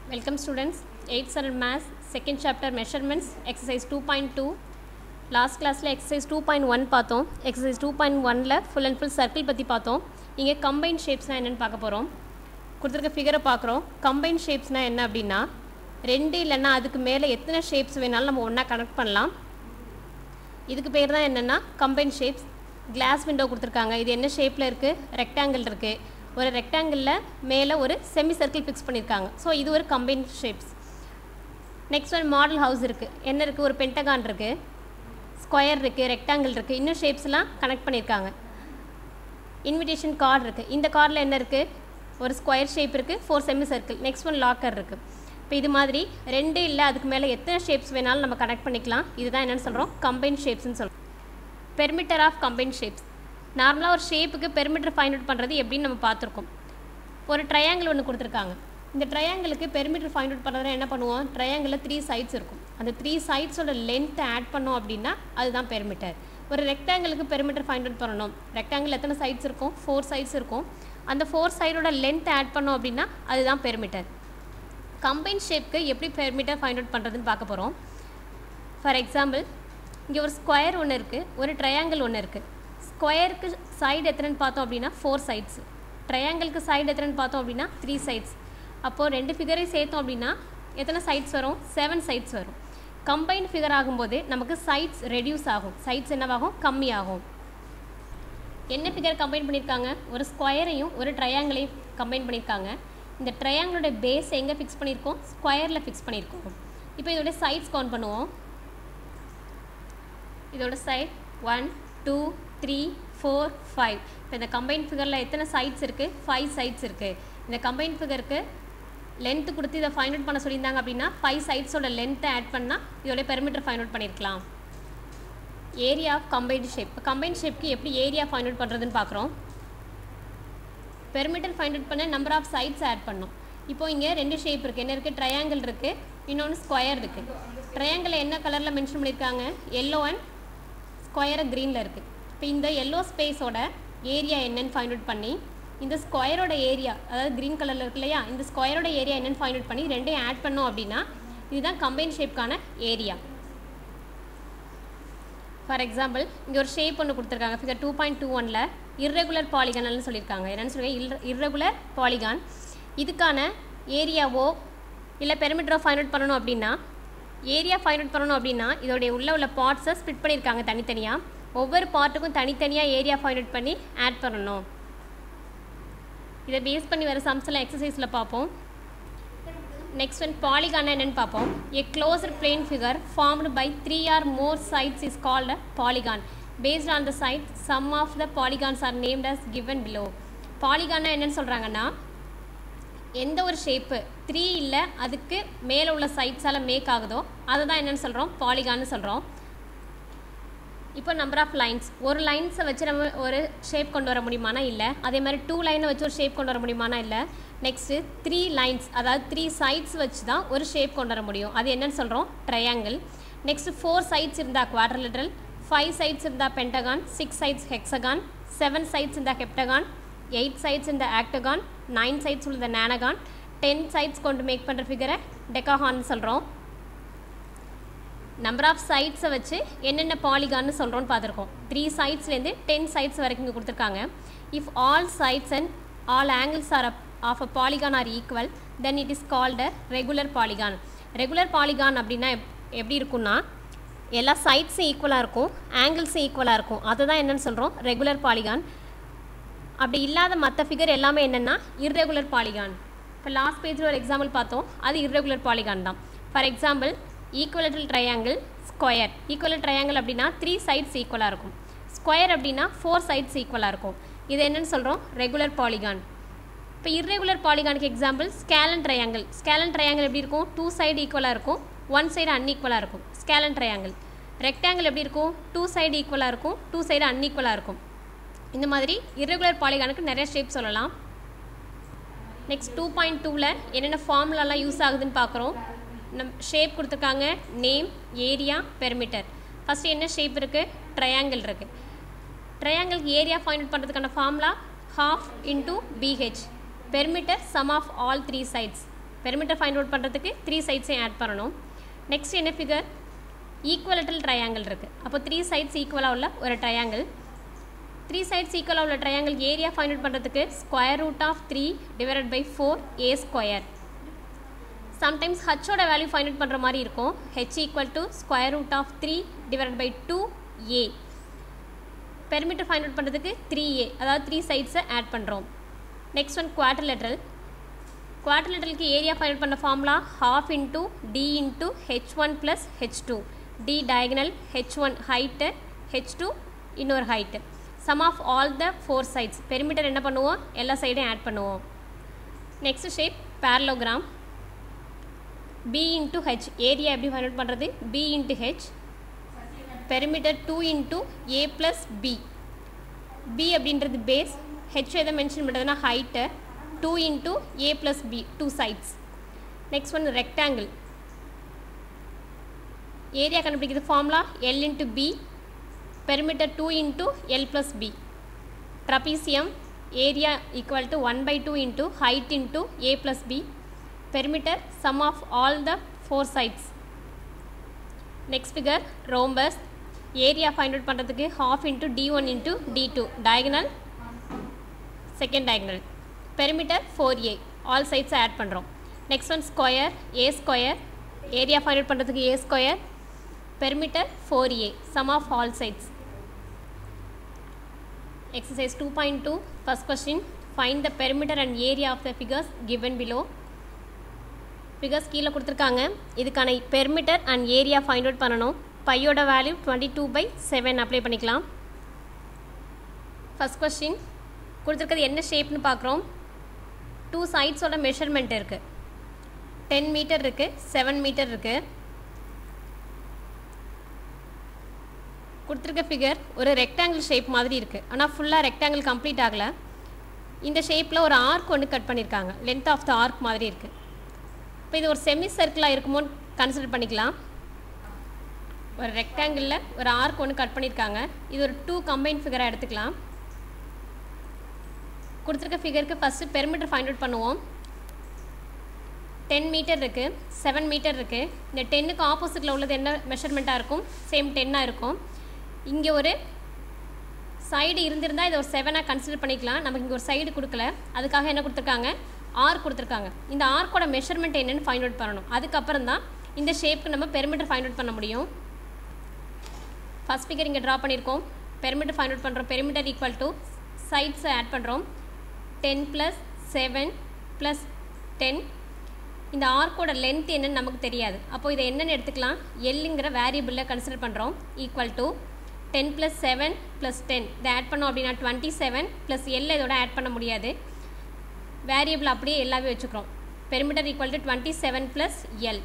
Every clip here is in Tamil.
Welcome students, 8th standard maths, second chapter measurements, exercise 2.2. Last கிளாஸில் எக்ஸசைஸ் டூ பாயிண்ட் ஒன் பார்த்தோம் எக்ஸசைஸ் டூ பாயிண்ட் ஒனில் ஃபுல் அண்ட் ஃபுல் சர்க்கிள் பற்றி பார்த்தோம் இங்கே கம்பைன் ஷேப்ஸ்னால் என்னென்னு பார்க்க போகிறோம் கொடுத்துருக்க ஃபிகரை பார்க்குறோம் கம்பைன் ஷேப்ஸ்னால் என்ன அப்படின்னா ரெண்டு இல்லைன்னா அதுக்கு மேலே எத்தனை ஷேப்ஸ் வேணாலும் நம்ம ஒன்றா கனெக்ட் பண்ணலாம் இதுக்கு பேர் தான் என்னென்னா கம்பைன் ஷேப்ஸ் கிளாஸ் விண்டோ கொடுத்துருக்காங்க இது என்ன ஷேப்பில் இருக்குது ரெக்டாங்கிள் இருக்குது ஒரு ரெக்டாங்கிளில் மேலே ஒரு செமி சர்க்கிள் ஃபிக்ஸ் பண்ணியிருக்காங்க ஸோ இது ஒரு combine shapes next one model house இருக்குது என்ன இருக்குது ஒரு பென்டகான் இருக்குது ஸ்கொயர் இருக்குது ரெக்டாங்கிள் இருக்குது இன்னும் ஷேப்ஸ்லாம் கனெக்ட் பண்ணியிருக்காங்க இன்விடேஷன் கார்டு இருக்குது இந்த கார்டில் என்ன இருக்குது ஒரு ஸ்கொயர் ஷேப் இருக்குது four semi circle next one locker இருக்குது இப்போ இது மாதிரி ரெண்டு இல்லை அதுக்கு மேலே எத்தனை ஷேப்ஸ் வேணாலும் நம்ம கனெக்ட் பண்ணிக்கலாம் இதுதான் என்னென்னு சொல்கிறோம் கம்பைன் ஷேப்ஸ்னு சொல்கிறோம் பெர்மிட்டர் ஆஃப் கம்பைன் ஷேப்ஸ் நார்மலாக ஒரு ஷேப்புக்கு பெர்மிட்டர் ஃபைண்ட் அவுட் பண்ணுறது எப்படின்னு நம்ம பார்த்துருக்கோம் ஒரு ட்ரையாங்கிள் ஒன்று கொடுத்துருக்காங்க இந்த ட்ரையாங்கிளுக்கு பெர்மிட்டர் ஃபைண்ட் அவுட் பண்ணுறதுனா என்ன பண்ணுவோம் ட்ரையாங்கிளில் த்ரீ சைட்ஸ் இருக்கும் அந்த த்ரீ சைட்ஸோட லென்த்தை ஆட் பண்ணோம் அப்படின்னா அதுதான் பெர்மிட்டர் ஒரு ரெக்டாங்கிளுக்கு பெர்மிட்டர் ஃபைண்ட் அவுட் பண்ணணும் ரெக்டாங்கிள் எத்தனை சைட்ஸ் இருக்கும் ஃபோர் சைட்ஸ் இருக்கும் அந்த ஃபோர் சைடோட லென்த்தை ஆட் பண்ணோம் அப்படின்னா அதுதான் பெர்மிட்டர் கம்பைன் ஷேப்க்கு எப்படி பெர்மிட்டர் ஃபைண்ட் அவுட் பண்ணுறதுன்னு பார்க்க போகிறோம் ஃபார் எக்ஸாம்பிள் இங்கே ஒரு ஸ்கொயர் ஒன்று இருக்குது ஒரு ட்ரையாங்கிள் ஒன்று இருக்குது ஸ்கொயருக்கு சைடு எத்தனைன்னு பார்த்தோம் அப்படின்னா ஃபோர் சைட்ஸ் ட்ரையாங்கிளுக்கு சைடு எத்தனைன்னு பார்த்தோம் அப்படின்னா த்ரீ சைட்ஸ் அப்போது ரெண்டு ஃபிகரையும் சேர்த்தோம் அப்படின்னா எத்தனை சைட்ஸ் வரும் செவன் சைட்ஸ் வரும் கம்பைன் ஃபிகர் ஆகும்போது நமக்கு சைட்ஸ் ரெடியூஸ் ஆகும் சைட்ஸ் என்னவாகும் கம்மியாகும் என்ன ஃபிகர் கம்பைன் பண்ணியிருக்காங்க ஒரு ஸ்கொயரையும் ஒரு ட்ரையாங்கிளையும் கம்பைன் பண்ணியிருக்காங்க இந்த ட்ரையாங்கிளோட பேஸ் எங்கே ஃபிக்ஸ் பண்ணியிருக்கோம் ஸ்கொயரில் ஃபிக்ஸ் பண்ணியிருக்கோம் இப்போ இதோட சைட்ஸ் கவுண்ட் பண்ணுவோம் இதோட side one two three four five இப்போ இந்த கம்பைன் ஃபிகரில் எத்தனை சைட்ஸ் இருக்குது ஃபைவ் சைட்ஸ் இருக்குது இந்த கம்பைன் ஃபிகருக்கு லென்த்து கொடுத்து இதை ஃபைண்ட் அவுட் பண்ண சொல்லியிருந்தாங்க அப்படின்னா ஃபைவ் சைட்ஸோட லென்த்தை ஆட் பண்ணால் இதோட பெர்மீட்டர் ஃபைண்ட் அவுட் பண்ணியிருக்கலாம் ஏரியா ஆஃப் கம்பைன்டு ஷேப் இப்போ கம்பைன் ஷேப்க்கு எப்படி ஏரியா ஃபைண்ட் அவுட் பண்ணுறதுன்னு பார்க்குறோம் பெர்மீட்டர் ஃபைண்ட் அவுட் பண்ண நம்பர் ஆஃப் சைட்ஸ் ஆட் பண்ணோம் இப்போ இங்கே ரெண்டு ஷேப் இருக்குது என்ன இருக்குது ட்ரையாங்கிள் இருக்குது இன்னொன்று ஸ்கொயர் இருக்குது ட்ரையாங்கிள் என்ன கலரில் மென்ஷன் பண்ணியிருக்காங்க எல்லோ அண்ட் ஸ்கொயரை க்ரீனில் இருக்குது இப்போ இந்த எல்லோ ஸ்பேஸோட ஏரியா என்னன்னு ஃபைண்ட் அவுட் பண்ணி இந்த ஸ்கொயரோட ஏரியா அதாவது க்ரீன் கலரில் இருக்கு இல்லையா இந்த ஸ்கொயரோட ஏரியா என்னென்னு ஃபைண்ட் அவுட் பண்ணி ரெண்டையும் ஆட் பண்ணோம் அப்படின்னா இதுதான் கம்பைன் ஷேப்க்கான ஏரியா ஃபார் எக்ஸாம்பிள் இங்கே ஒரு ஷேப் ஒன்று கொடுத்துருக்காங்க ஃபிகர் டூ பாயிண்ட் டூ ஒனில் இர்ரெகுலர் பாலிகான்னு சொல்லியிருக்காங்க என்னென்னு சொல்லுங்கள் இர்ரெகுலர் பாலிகான் இதுக்கான ஏரியாவோ இல்லை பெருமீட்டரோ ஃபைண்ட் அவுட் பண்ணணும் அப்படின்னா ஏரியா ஃபைண்ட் அவுட் பண்ணணும் அப்படின்னா இதோடைய உள்ள உள்ள பார்ட்ஸை ஸ்பிட் பண்ணியிருக்காங்க தனித்தனியாக ஒவ்வொரு பார்ட்டுக்கும் தனித்தனியாக ஏரியா ஃபைண்ட் அவுட் பண்ணி ஆட் பண்ணணும் இதை பேஸ் பண்ணி வர சம்ஸ்லாம் எக்ஸசைஸில் பார்ப்போம் நெக்ஸ்ட் ஒன் பாலிகான் என்னன்னு பார்ப்போம் a closer plane figure formed by three or more sides is called a polygon based on the side some of the polygons are named as given below பாலிகான்னா என்னன்னு சொல்கிறாங்கன்னா எந்த ஒரு ஷேப்பு த்ரீ இல்லை அதுக்கு மேலே உள்ள சைட்ஸால் மேக் ஆகுதோ அதை தான் என்னென்னு சொல்கிறோம் பாலிகான்னு சொல்கிறோம் இப்போ நம்பர் ஆஃப் லைன்ஸ் ஒரு லைன்ஸை வச்சு நம்ம ஒரு ஷேப் கொண்டு வர முடியுமானா இல்லை அதே மாதிரி டூ லைனை வச்சு ஒரு ஷேப் கொண்டு வர முடியுமானா இல்லை நெக்ஸ்ட்டு த்ரீ லைன்ஸ் அதாவது த்ரீ சைட்ஸ் வச்சு தான் ஒரு ஷேப் கொண்டு வர முடியும் அது என்னன்னு சொல்கிறோம் ட்ரையாங்கிள் நெக்ஸ்ட் ஃபோர் சைட்ஸ் இருந்தால் குவாட்ரலிட்ரல் ஃபைவ் சைட்ஸ் இருந்தால் pentagon six sides hexagon seven sides இந்த ஹெப்டகான் எயிட் சைட்ஸ் இந்த ஆக்டகான் நைன் சைட்ஸ் உள்ள நேனகான் டென் சைட்ஸ் கொண்டு மேக் பண்ணுற ஃபிகரை டெக்காகான்னு சொல்கிறோம் நம்பர் ஆஃப் சைட்ஸை வச்சு என்னென்ன பாலிகான்னு சொல்கிறோன்னு பார்த்துருக்கோம் த்ரீ சைட்ஸ்லேருந்து டென் சைட்ஸ் வரைக்கும் இங்கே கொடுத்துருக்காங்க if all sides and all angles are of a polygon are equal then it is called a regular polygon regular polygon அப்படின்னா எப்படி இருக்குன்னா எல்லா சைட்ஸும் ஈக்குவலாக இருக்கும் ஆங்கிள்ஸும் ஈக்குவலாக இருக்கும் அதுதான் என்னென்னு சொல்கிறோம் ரெகுலர் பாலிகான் அப்படி இல்லாத மற்ற ஃபிகர் எல்லாமே என்னென்னா இர்ரெகுலர் பாலிகான் இப்போ லாஸ்ட் பேஜில் ஒரு எக்ஸாம்பிள் பார்த்தோம் அது இர்ரெகுலர் பாலிகான் தான் for example equilateral triangle square equilateral triangle அப்படின்னா த்ரீ சைட்ஸ் ஈக்குவலாக இருக்கும் ஸ்கொயர் அப்படின்னா ஃபோர் சைட்ஸ் ஈக்குவலாக இருக்கும் இது என்னென்னு சொல்கிறோம் ரெகுலர் பாலிகான் இப்போ இர்ரெகுலர் பாலிகானுக்கு example scalene triangle scalene triangle எப்படி இருக்கும் டூ சைடு ஈக்குவலாக இருக்கும் ஒன் சைடு அன்ஈக்குவலாக இருக்கும் ஸ்கேலன் ட்ரையாங்கிள் ரெக்டாங்கிள் எப்படி இருக்கும் டூ சைடு ஈக்குவலாக இருக்கும் டூ சைடு அன்ஈக்குவலாக இருக்கும் இந்த மாதிரி இர்ரெகுலர் பாலிகானுக்கு நிறைய ஷேப் சொல்லலாம் நெக்ஸ்ட் டூ பாயிண்ட் டூவில் என்னென்ன ஃபார்முலாலாம் யூஸ் ஆகுதுன்னு பார்க்குறோம் நம் ஷேப் கொடுத்துருக்காங்க நேம் ஏரியா பெர்மிட்டர் ஃபஸ்ட்டு என்ன ஷேப் இருக்குது ட்ரையாங்கிள் இருக்குது ட்ரையாங்கிளுக்கு ஏரியா ஃபைண்ட் அவுட் பண்ணுறதுக்கான formula half into BH. Perimeter sum of all three sides. Perimeter find out பண்ணுறதுக்கு த்ரீ சைட்ஸையும் ஆட் பண்ணணும் நெக்ஸ்ட் என்ன ஃபிகர் ஈக்குவலட்டல் ட்ரையாங்கிள் இருக்குது அப்போ த்ரீ சைட்ஸ் ஈக்குவலாக உள்ள ஒரு ட்ரையாங்கிள் த்ரீ சைட்ஸ் ஈக்குவலாக உள்ள ட்ரையாங்கிள் ஏரியா ஃபைண்ட் அவுட் பண்ணுறதுக்கு square root of three divided by four A square sometimes ஹச்சோட வேல்யூ ஃபைண்ட் அவுட் பண்ணுற மாதிரி இருக்கும் H equal to square root of three divided by two A perimeter find out பண்ணுறதுக்கு த்ரீ ஏ அதாவது த்ரீ சைட்ஸை ஆட் பண்ணுறோம் நெக்ஸ்ட் ஒன் குவாட்ரிலேட்ரல் குவாட்ரிலேட்ரலுக்கு ஏரியா ஃபைண்ட் அவுட் பண்ண formula half into D into H one plus H two D diagonal H one height H two இன்னொரு height sum of all the four sides perimeter என்ன பண்ணுவோம் எல்லா சைடையும் ஆட் பண்ணுவோம் next shape parallelogram B into H area எப்படி ஃபைண்ட் அவுட் பண்ணுறது B into H perimeter two into A plus B B அப்படின்றது பேஸ் ஹெச் எதை மென்ஷன் பண்ணுறதுனா height two into A plus B two sides next one rectangle area கண்டுபிடிக்கிறது formula L into B perimeter two into L plus B trapezium area equal to one by two into height into A plus B perimeter sum of all the four sides next figure rhombus area find out பண்ணுறதுக்கு half into d1 into d2 diagonal second diagonal perimeter 4a all sides add பண்ணுறோம் next one square a square area find out பண்ணுறதுக்கு a square perimeter 4a sum of all sides exercise 2.2 first question find the perimeter and area of the figures given below figures கீழே கொடுத்துருக்காங்க இதுக்கான perimeter and area find out பண்ணணும் பையோட value twenty two by seven apply பண்ணிக்கலாம் ஃபஸ்ட் கொஸ்டின் கொடுத்துருக்கிறது என்ன ஷேப்னு பார்க்குறோம் டூ சைட்ஸோட மெஷர்மெண்ட் இருக்குது டென் மீட்டர் இருக்குது செவன் மீட்டர் இருக்குது கொடுத்துருக்க ஃபிகர் ஒரு ரெக்டாங்கிள் ஷேப் மாதிரி இருக்குது ஆனால் ஃபுல்லாக ரெக்டாங்கிள் கம்ப்ளீட் ஆகலை இந்த ஷேப்பில் ஒரு ஆர்க் ஒன்று கட் பண்ணியிருக்காங்க லென்த் ஆஃப் த ஆர்க் மாதிரி இருக்குது இப்போ இது ஒரு செமி சர்க்கிளாக இருக்குமோன்னு கன்சிடர் பண்ணிக்கலாம் ஒரு ரெக்டாங்கிளில் ஒரு ஆர்க் ஒன்று கட் பண்ணியிருக்காங்க இது ஒரு டூ கம்பைன் ஃபிகராக எடுத்துக்கலாம் கொடுத்துருக்க ஃபிகருக்கு ஃபஸ்ட்டு பெருமீட்டர் ஃபைண்ட் அவுட் பண்ணுவோம் டென் மீட்டர் இருக்குது செவன் மீட்டர் இருக்குது இந்த டென்னுக்கு ஆப்போசிட்டில் உள்ளது என்ன மெஷர்மெண்ட்டாக இருக்கும் சேம் டென்னாக இருக்கும் இங்கே ஒரு சைடு இருந்திருந்தால் இதை ஒரு செவனாக கன்சிடர் பண்ணிக்கலாம் நமக்கு இங்கே ஒரு சைடு கொடுக்கல அதுக்காக என்ன கொடுத்துருக்காங்க ஆர்க் கொடுத்துருக்காங்க இந்த ஆர்க்கோட மெஷர்மெண்ட் என்னென்னு ஃபைண்ட் அவுட் பண்ணணும் அதுக்கப்புறம் தான் இந்த ஷேப்புக்கு நம்ம பெருமீட்டர் ஃபைண்ட் அவுட் பண்ண முடியும் ஃபஸ்ட் ஃபிகர் இங்கே ட்ரா பண்ணியிருக்கோம் பெருமீட்டர் ஃபைண்ட் அவுட் பண்ணுறோம் பெருமீட்டர் ஈக்குவல் டு சைட்ஸை ஆட் பண்ணுறோம் ten plus seven plus ten இந்த ஆர்க்கோட லென்த் என்னன்னு நமக்கு தெரியாது அப்போது இதை என்னென்னு எடுத்துக்கலாம் எல்லுங்கிற வேரியபிளில் கன்சிடர் பண்ணுறோம் equal to ten plus seven plus ten இதை ஆட் பண்ணோம் அப்படின்னா டுவெண்ட்டி செவன் ப்ளஸ் எல் இதோட ஆட் பண்ண முடியாது வேரியபிள் அப்படியே எல்லாமே வச்சுக்கிறோம் perimeter equal to twenty seven plus L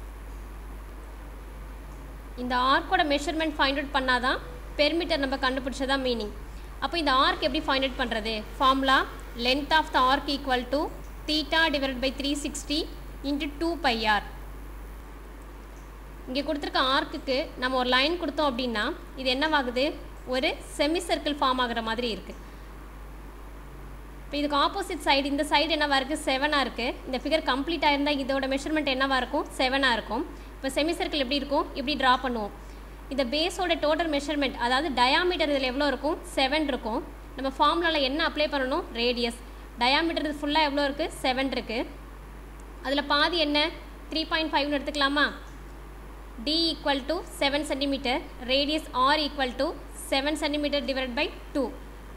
இந்த ஆர்க்கோட மெஷர்மெண்ட் ஃபைண்ட் அவுட் பண்ணால் தான் பெருமீட்டர் நம்ம கண்டுபிடிச்சதா மீனிங் அப்போ இந்த ஆர்க் எப்படி ஃபைண்ட் அவுட் பண்ணுறது formula length of the arc equal to theta divide by three sixty into two pi R இங்கே கொடுத்துருக்க ஆர்க்குக்கு நம்ம ஒரு லைன் கொடுத்தோம் அப்படின்னா இது என்னவாகுது ஒரு செமி சர்க்கிள் ஃபார்ம் ஆகிற மாதிரி இருக்குது இப்போ இதுக்கு ஆப்போசிட் சைடு இந்த சைடு என்னவாக இருக்குது செவனாக இருக்குது இந்த ஃபிகர் கம்ப்ளீட் ஆயிருந்தால் இதோட மெஷர்மெண்ட் என்னவாக இருக்கும் செவனாக இருக்கும் இப்போ செமி சர்க்கிள் எப்படி இருக்கும் இப்படி ட்ரா பண்ணுவோம் இந்த பேஸோட டோட்டல் மெஷர்மெண்ட் அதாவது டயாமீட்டர் இதில் எவ்வளோ இருக்கும் செவன் இருக்கும் நம்ம ஃபார்முலாவில் என்ன அப்ளை பண்ணணும் ரேடியஸ் டயாமீட்டர் இது ஃபுல்லாக எவ்வளோ இருக்குது செவன் இருக்குது அதில் பாதி என்ன த்ரீ பாயிண்ட் ஃபைவ்னு எடுத்துக்கலாமா D equal to seven centimetre radius R equal to seven centimetre divide by two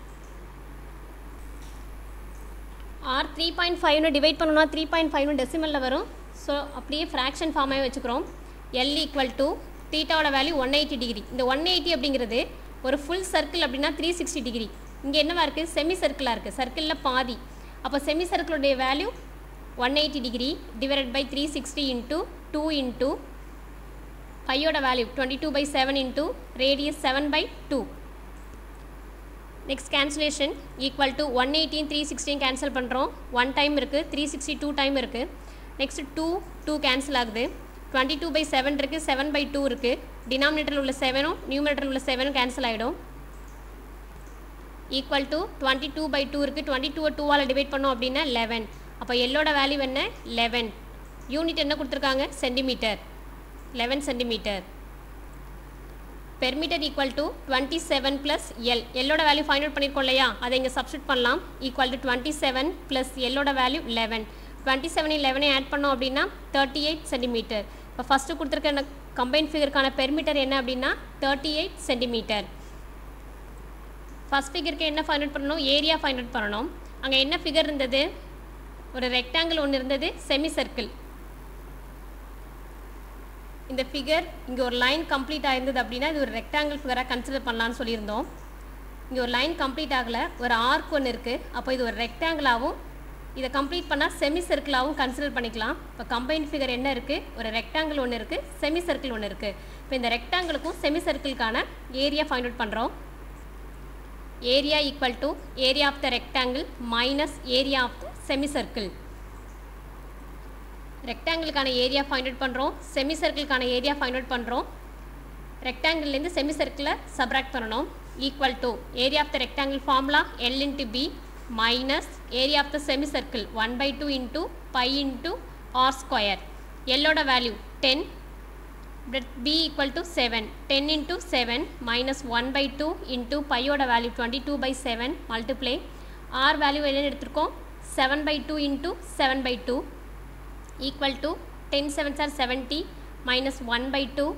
or three point ஃபைவ்னு டிவைட் பண்ணோம்னா த்ரீ பாயிண்ட் ஃபைவ்னு டெசிமலில் வரும் ஸோ அப்படியே ஃப்ராக்ஷன் ஃபார்மாகவே வச்சுக்கிறோம் எல் ஈக்குவல் டு தீட்டாவோட வேல்யூ ஒன் எயிட்டி டிகிரி இந்த ஒன் எயிட்டி அப்படிங்கிறது ஒரு ஃபுல் சர்க்கிள் அப்படின்னா த்ரீ சிக்ஸ்டி டிகிரி இங்கே என்னவா இருக்குது செமி சர்க்கிளாக இருக்குது சர்க்கிளில் பாதி அப்போ செமி சர்க்கிளுடைய value one eighty degree divided by three sixty into two into பையோட value twenty two by seven into radius seven by two next cancellation equal to one eighteen three sixteen cancel பண்ணுறோம் ஒன் டைம் இருக்குது த்ரீ சிக்ஸ்டி டூ டைம் இருக்குது நெக்ஸ்ட் டூ டூ கேன்சல் ஆகுது டுவெண்ட்டி டூ பை செவன் இருக்குது செவன் பை டூ இருக்குது டினாமினேட்டரில் உள்ள செவனும் நியூமினேட்டரில் உள்ள செவனும் கேன்சல் ஆகிடும் equal to twenty two by two இருக்குது டுவெண்ட்டி டூவை டூவால் டிவைட் பண்ணோம் அப்படின்னா லெவன் அப்போ எல்லோட வேல்யூ என்ன லெவன் யூனிட் என்ன கொடுத்துருக்காங்க centimetre eleven centimetre perimeter equal to twenty seven plus L எல்லோட வேல்யூ ஃபைண்ட் அவுட் பண்ணியிருக்கோம் இல்லையா அதை இங்கே சப்ஸ்டியூட் பண்ணலாம் equal to twenty seven plus எல்லோட வேல்யூ லெவன் டுவெண்ட்டி செவன் லெவனை ஆட் பண்ணோம் அப்படின்னா தேர்ட்டி எயிட் சென்டிமீட்டர் இப்போ ஃபஸ்ட்டு கொடுத்துருக்க கம்பைன் ஃபிகருக்கான பெர்மீட்டர் என்ன அப்படின்னா தேர்ட்டி எயிட் சென்டிமீட்டர் ஃபஸ்ட் ஃபிகருக்கு என்ன ஃபைண்ட் அவுட் பண்ணணும் ஏரியா ஃபைண்ட் அவுட் பண்ணணும் அங்கே என்ன ஃபிகர் இருந்தது ஒரு ரெக்டாங்கிள் ஒன்று இருந்தது செமி சர்க்கிள் இந்த ஃபிகர் இங்கே ஒரு லைன் கம்ப்ளீட் ஆயிருந்தது அப்படின்னா இது ஒரு ரெக்டாங்கிள் ஃபிகராக கன்சிடர் பண்ணலான்னு சொல்லியிருந்தோம் இங்கே ஒரு லைன் கம்ப்ளீட் ஆகலை ஒரு ஆர்க் ஒன்று இருக்குது அப்போ இது ஒரு ரெக்டாங்கிளாகவும் இதை கம்ப்ளீட் பண்ணால் செமி சர்க்கிளாகவும் கன்சிடர் பண்ணிக்கலாம் இப்போ கம்பைன் ஃபிகர் என்ன இருக்குது ஒரு ரெக்டாங்கிள் ஒன்று இருக்குது செமி சர்க்கிள் ஒன்று இருக்குது இப்போ இந்த ரெக்டாங்கிளுக்கும் செமி சர்க்கிளுக்கான ஏரியா ஃபைண்ட் அவுட் பண்ணுறோம் area equal to area of the rectangle minus area of the semi circle ரெக்டாங்கிளுக்கான ஏரியா ஃபைண்ட் அவுட் பண்ணுறோம் செமி சர்க்கிளுக்கான ஏரியா ஃபைண்ட் அவுட் பண்ணுறோம் ரெக்டாங்கிள்லேருந்து செமி சர்க்கிளை சப்ராக்ட் பண்ணணும் equal to area of the rectangle formula L into B minus area of the semi circle one by two into pi into R square எல்லோட value ten b equal to 7 10 into 7 minus 1 by 2 into pi ஓட value 22 by 7 multiply r value என்ன எடுத்திருக்கோம் 7 by 2 into 7 by 2 equal to 10 sevens are 70 minus 1 by 2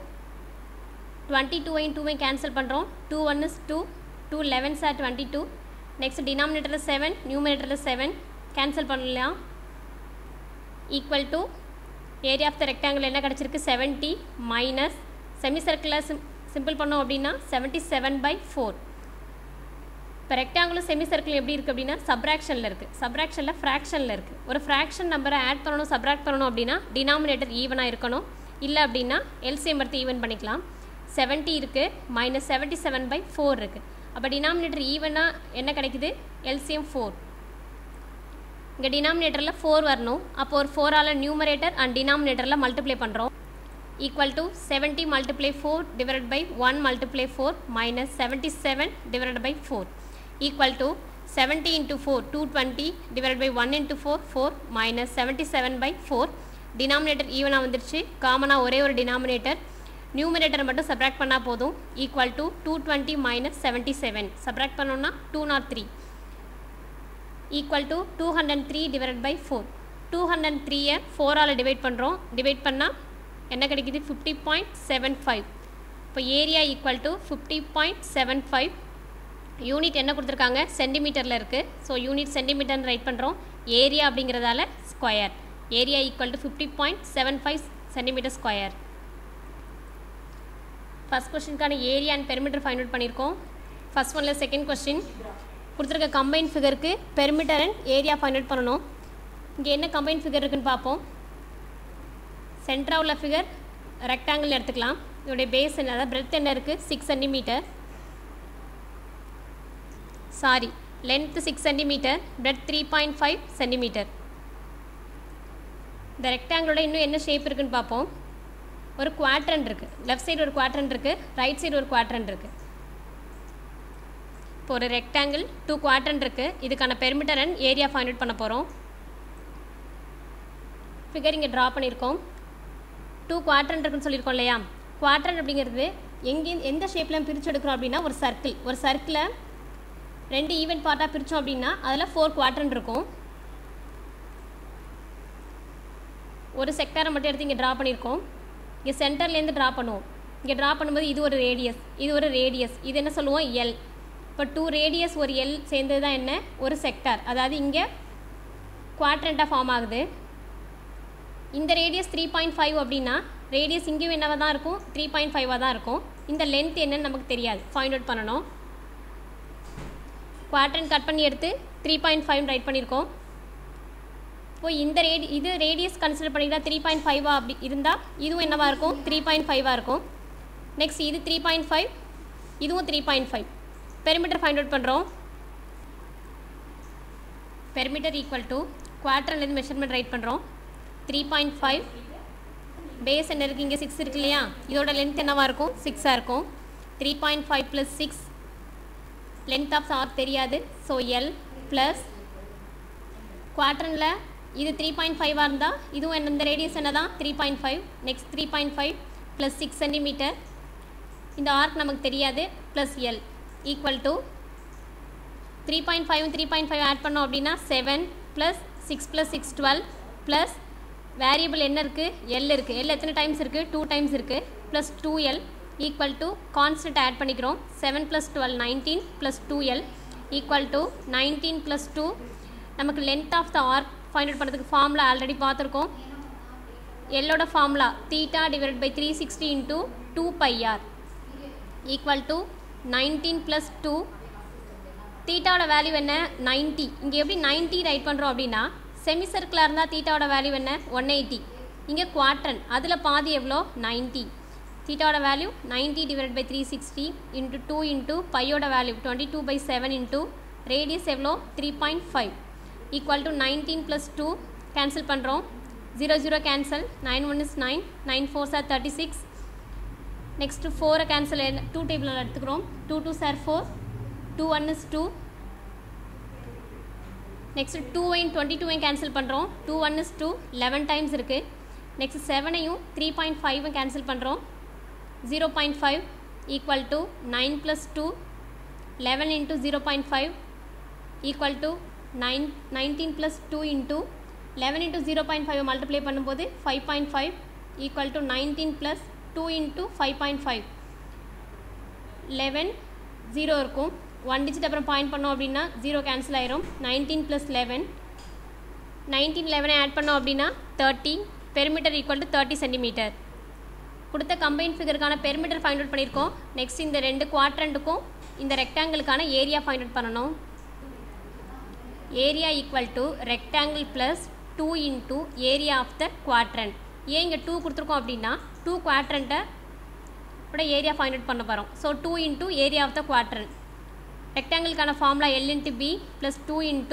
22 ஐயும் 2 ஐயும் cancel பண்ணுறோம் 2 1 is 2 2 11s are 22 next denominator 7 numerator 7 cancel பண்ணலாம் equal to area of the rectangle என்ன கிடச்சிருக்கு செவன்ட்டி மைனஸ் செமி சர்க்கிளில் சிம் சிம்பிள் பண்ணோம் அப்படின்னா செவன்ட்டி செவன் பை ஃபோர் இப்போ ரெக்டாங்கிளும் செமி சர்க்கிள் எப்படி இருக்குது அப்படின்னா சப்ராக்ஷனில் இருக்குது சப்ராக்ஷனில் ஃப்ராக்ஷனில் இருக்குது ஒரு ஃப்ராக்ஷன் நம்பரை ஆட் பண்ணணும் சப்ராக்ட் பண்ணணும் அப்படின்னா டினாமினேட்டர் ஈவனாக இருக்கணும் இல்லை அப்படின்னா எல்சிஎம் எடுத்து ஈவன் பண்ணிக்கலாம் செவன்ட்டி இருக்குது minus seventy seven by four இருக்குது அப்போ டினாமினேட்டர் ஈவனாக என்ன கிடைக்குது எல்சிஎம் ஃபோர் இங்கே டினாமினேட்டரில் ஃபோர் வரணும் அப்போ ஒரு ஃபோரால் நியூமரேட்டர் அண்ட் டினாமினேட்டரில் மல்டிப்ளை பண்ணுறோம் equal to seventy multiply four divide by one multiply four minus seventy seven divide by four equal to seventy into four two twenty divide by one into four four minus seventy seven by four denominator ஈவனாக வந்துருச்சு காமனாக ஒரே ஒரு டினாமினேட்டர் நியூமினேட்டரை மட்டும் சப்ராக்ட் பண்ணால் போதும் equal to two twenty minus seventy seven subtract பண்ணோன்னா two nought three equal to two hundred three divide by four two hundred த்ரீயை ஃபோரால் டிவைட் பண்ணுறோம் டிவைட் பண்ணால் என்ன கிடைக்குது ஃபிஃப்டி பாயிண்ட் செவன் ஃபைவ் இப்போ area equal to fifty point seven five unit என்ன கொடுத்துருக்காங்க சென்டிமீட்டரில் இருக்குது ஸோ யூனிட் சென்டிமீட்டர்னு ரைட் பண்ணுறோம் ஏரியா அப்படிங்கிறதால square area equal to fifty point seven five centimetre square first கொஸ்டினுக்கான area and perimeter find out பண்ணியிருக்கோம் ஃபஸ்ட் ஒன்ல செகண்ட் கொஸ்டின் கொடுத்துருக்க கம்பைன் ஃபிகருக்கு perimeter and area find out பண்ணணும் இங்கே என்ன கம்பைன் ஃபிகர் இருக்குன்னு பார்ப்போம் சென்டராக உள்ள ஃபிகர் ரெக்டாங்கிள் எடுத்துக்கலாம் இதோடைய பேஸ் என்ன அதாவது பிரெத் என்ன இருக்குது six centimetre sorry length six centimetre breadth three point five centimetre இந்த ரெக்டாங்கிளோட இன்னும் என்ன ஷேப் இருக்குன்னு பார்ப்போம் ஒரு குவாட்ரண்ட் இருக்குது லெஃப்ட் சைடு ஒரு குவாட்ரண்ட் இருக்குது ரைட் சைடு ஒரு குவாட்ரண்ட் இருக்குது இப்போ ஒரு ரெக்டாங்கிள் டூ குவாட்ரண்ட் இருக்குது இதுக்கான perimeter and area find out பண்ண போகிறோம் ஃபிகர் இங்கே ட்ரா பண்ணியிருக்கோம் டூ குவாட்ரண்ட் இருக்குன்னு சொல்லியிருக்கோம் இல்லையா குவாட்ரண்ட் அப்படிங்கிறது எங்கேயும் எந்த ஷேப்லையும் பிரித்து எடுக்கிறோம் அப்படின்னா ஒரு சர்க்கிள் ஒரு சர்க்கிளை ரெண்டு ஈவெண்ட் பார்ட்டாக பிரித்தோம் அப்படின்னா அதில் ஃபோர் குவாட்ரண்ட் இருக்கும் ஒரு செக்டாரை மட்டும் எடுத்து இங்கே ட்ரா பண்ணியிருக்கோம் இங்கே சென்டர்லேருந்து ட்ரா பண்ணுவோம் இங்கே ட்ரா பண்ணும்போது இது ஒரு ரேடியஸ் இது ஒரு ரேடியஸ் இது என்ன சொல்லுவோம் எல் இப்போ டூ ரேடியஸ் ஒரு எல் சேர்ந்தது தான் என்ன ஒரு செக்டார் அதாவது இங்கே குவாட்ரண்ட்டாக ஃபார்ம் ஆகுது இந்த ரேடியஸ் த்ரீ பாயிண்ட் ஃபைவ் அப்படின்னா ரேடியஸ் இங்கேயும் என்னவாக தான் இருக்கும் த்ரீ பாயிண்ட் ஃபைவாக தான் இருக்கும் இந்த லென்த் என்னன்னு நமக்கு தெரியாது ஃபைண்ட் அவுட் பண்ணணும் குவாட்ரண்ட் கட் பண்ணி எடுத்து த்ரீ பாயிண்ட் ஃபைவ் ரைட் பண்ணியிருக்கோம் இப்போ இந்த ரேடி இது ரேடியஸ் கன்சிடர் பண்ணிக்கிட்டா த்ரீ பாயிண்ட் ஃபைவா அப்படி இருந்தால் இதுவும் என்னவாக இருக்கும் த்ரீ பாயிண்ட் ஃபைவாக இருக்கும் நெக்ஸ்ட் இது த்ரீ பாயிண்ட் ஃபைவ் இதுவும் three point five perimeter find out பண்ணுறோம் பெரிமீட்டர் ஈக்குவல் டு குவார்டர்லேருந்து மெஷர்மெண்ட் ரைட் பண்ணுறோம் த்ரீ பாயிண்ட் ஃபைவ் பேஸ் என்ன இருக்குது இங்கே சிக்ஸ் இருக்கு இல்லையா இதோட லென்த் என்னவாக இருக்கும் சிக்ஸாக இருக்கும் three point five plus six length of R தெரியாது ஸோ எல் ப்ளஸ் குவாட்ரனில் இது த்ரீ பாயிண்ட் ஃபைவாக இருந்தால் இதுவும் என்ன இந்த ரேடியஸ் என்ன தான் three point five next three point five plus six centimetre இந்த ஆர்க் நமக்கு தெரியாது plus L equal to three point five three point five add பண்ணோம் அப்படின்னா seven plus six plus six twelve plus variable என்ன இருக்குது எல் இருக்குது எல் எத்தனை டைம்ஸ் இருக்குது டூ டைம்ஸ் இருக்குது plus two L equal to constant add பண்ணிக்கிறோம் seven plus twelve nineteen plus two L equal to nineteen plus two நமக்கு length of the arc find out பண்ணுறதுக்கு ஃபார்முலா ஆல்ரெடி பார்த்துருக்கோம் எல்லோட formula theta divide by three sixty into two pi R equal to nineteen plus two தீட்டாவோட வேல்யூ என்ன நைன்ட்டி இங்கே எப்படி நைன்ட்டி ரைட் பண்ணுறோம் அப்படின்னா செமி சர்க்கிளாக இருந்தால் தீட்டாவோட வேல்யூ என்ன ஒன் எயிட்டி இங்கே குவாட்ரன் அதில் பாதி எவ்வளோ நைன்ட்டி தீட்டாவோட value ninety divide by three sixty into two into பையோட value twenty two by seven into radius எவ்வளோ three point five equal to nineteen plus two cancel பண்ணுறோம் zero zero cancel nine one is nine nine four சார் தேர்ட்டி சிக்ஸ் நெக்ஸ்ட்டு ஃபோரை கேன்சல் டூ டேபிளில் எடுத்துக்கிறோம் டூ டூ சார் four two one is two next டூவையும் டுவெண்ட்டி டூவையும் கேன்சல் பண்ணுறோம் two one is two eleven times இருக்குது நெக்ஸ்ட் செவனையும் த்ரீ பாயிண்ட் ஃபைவும் கேன்சல் பண்ணுறோம் zero point five equal to nine plus two eleven into zero point five equal to nine nineteen plus two into eleven into zero point five multiply பண்ணும்போது five point five equal to nineteen plus two into five point five eleven zero இருக்கும் ஒன் டிஜிட் அப்புறம் பாயிண்ட் பண்ணோம் அப்படின்னா ஜீரோ கேன்சல் ஆயிரும் நைன்டீன் ப்ளஸ் லெவன் நைன்டீன் லெவனை ஆட் பண்ணோம் அப்படின்னா thirty perimeter equal to thirty centimetre கொடுத்த கம்பைன் ஃபிகருக்கான பெருமீட்டர் ஃபைண்ட் அவுட் பண்ணியிருக்கோம் நெக்ஸ்ட் இந்த ரெண்டு குவாட்ரண்ட்டுக்கும் இந்த ரெக்டாங்கிளுக்கான ஏரியா ஃபைண்ட் அவுட் பண்ணணும் area equal to rectangle plus two into area of the quadrant ஏன் இங்கே டூ கொடுத்துருக்கோம் அப்படின்னா டூ குவாட்ரண்ட்டை கூட ஏரியா ஃபைண்ட் அவுட் பண்ண போகிறோம் so two into area of the quadrant ரெக்டாங்கிளுக்கான formula L into B plus two into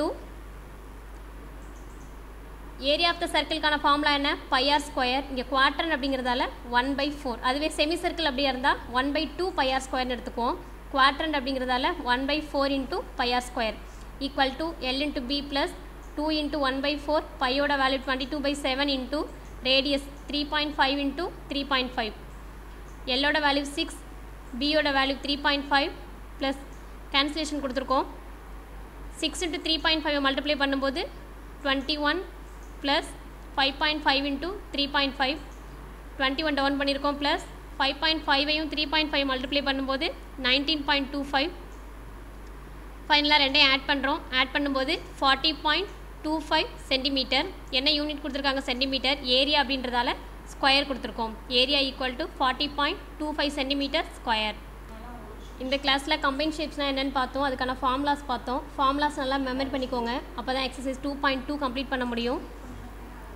area of the சர்க்கிள்கான ஃபார்முலா என்ன பையார் ஸ்கொயர் இங்கே குவாட்ரன் அப்படிங்கிறதால ஒன் பை ஃபோர் அதுவே செமி சர்க்கிள் அப்படியே இருந்தால் ஒன் பை டூ பையார் ஸ்கொயர்னு எடுத்துக்குவோம் குவாட்ரன் அப்படிங்கிறதால one by four into pi R square equal to L into B plus two into one by four பையோட value twenty two by seven into radius three point five into three point five எல்லோட வேல்யூ சிக்ஸ் பியோட value three point five plus cancellation கொடுத்துருக்கோம் six into three point five multiply பண்ணும்போது twenty one plus five point five into three point five twenty one down பண்ணியிருக்கோம் ப்ளஸ் ஃபைவ் பாயிண்ட் ஃபைவையும் த்ரீ பாயிண்ட் ஃபைவ் மல்டிப்ளை பண்ணும்போது நைன்டீன் பாயிண்ட் டூ ஃபைவ் ஃபைனலாக ரெண்டையும் ஆட் பண்ணுறோம் ஆட் பண்ணும்போது forty point two five centimetre என்ன யூனிட் கொடுத்துருக்காங்க சென்டிமீட்டர் ஏரியா அப்படின்றதால ஸ்கொயர் கொடுத்துருக்கோம் area equal to forty point two five centimetre square இந்த கிளாஸில் கம்பைன் ஷேப்ஸ்னால் என்னென்னு பார்த்தோம் அதுக்கான ஃபார்முலாஸ் பார்த்தோம் ஃபார்முலாஸ் நல்லா மெமரி பண்ணிக்கோங்க அப்போ தான் exercise two point two complete பண்ண முடியும்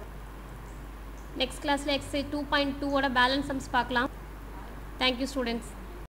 நெக்ஸ்ட் கிளாஸில் எக்ஸசைஸ் டூ பாயிண்ட் டூவோட பேலன்ஸ் சம்ஸ் பார்க்கலாம் தேங்க்யூ ஸ்டூடெண்ட்ஸ்